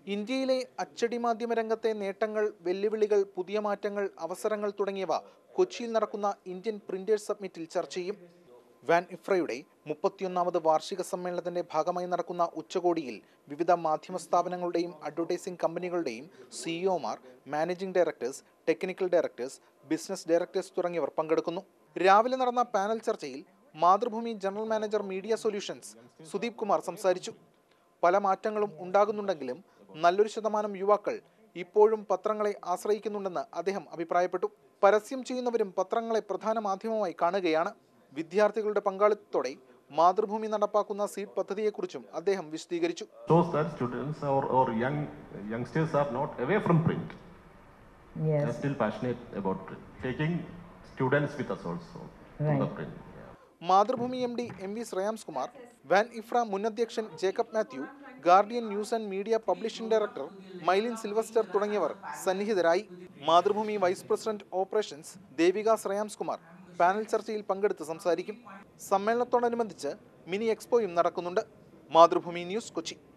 ഇന്ത്യയിലെ അച്ചടി മാധ്യമ രംഗത്തെ നേട്ടങ്ങൾ വെല്ലുവിളികൾ പുതിയ മാറ്റങ്ങൾ അവസരങ്ങൾ തുടങ്ങിയവ കൊച്ചിയിൽ നടക്കുന്ന ഇന്ത്യൻ പ്രിന്റേഴ്സ് സബ്മിറ്റിൽ ചർച്ച ചെയ്യും വാൻ ഇഫ്രയുടെ മുപ്പത്തിയൊന്നാമത് വാർഷിക സമ്മേളനത്തിന്റെ ഭാഗമായി നടക്കുന്ന ഉച്ചകോടിയിൽ വിവിധ മാധ്യമ സ്ഥാപനങ്ങളുടെയും അഡ്വർടൈസിംഗ് കമ്പനികളുടെയും സിഇഒമാർ managing directors technical directors business directors തുടങ്ങിയവർ പങ്കെടുക്കുന്നു രാവിലെ നടന്ന പാനൽ ചർച്ചയിൽ Mathrubhumi general manager media solutions Sudeep Kumar സംസാരിച്ചു പല മാറ്റങ്ങളും ഉണ്ടാകുന്നുണ്ടെങ്കിലും നല്ലൊരു ശതമാനം യുവാക്കൾ ഇപ്പോഴും പത്രങ്ങളെ ആശ്രയിക്കുന്നുണ്ടെന്ന് അദ്ദേഹം അഭിപ്രായപ്പെട്ടു പരസ്യം ചെയ്യുന്നവരും പത്രങ്ങളെ പ്രധാന മാധ്യമമായി കാണുകയാണ് വിദ്യാർത്ഥികളുടെ പങ്കാളിത്തത്തോടെ മാതൃഭൂമി നടപ്പാക്കുന്ന സീഡ് പദ്ധതിയെക്കുറിച്ചും അദ്ദേഹം വിശദീകരിച്ചു shows that students or, or young youngsters are not away from print. They're Yes, still passionate about print. Taking students with us also to the Right. print. Yeah. Mathrubhumi M D M V Shreyams Kumar വാൻ IFRA മുൻ അധ്യക്ഷൻ Jacob Mathew Guardian News and Media publishing director Mylene Sylvester തുടങ്ങിയവർ സന്നിഹിതരായി Mathrubhumi vice president operations Devika Shreyams Kumar panel ചർച്ചയിൽ പങ്കെടുത്ത് സംസാരിക്കും സമ്മേളനത്തോടനുബന്ധിച്ച് mini എക്സ്പോയും നടക്കുന്നുണ്ട് Mathrubhumi news Kochi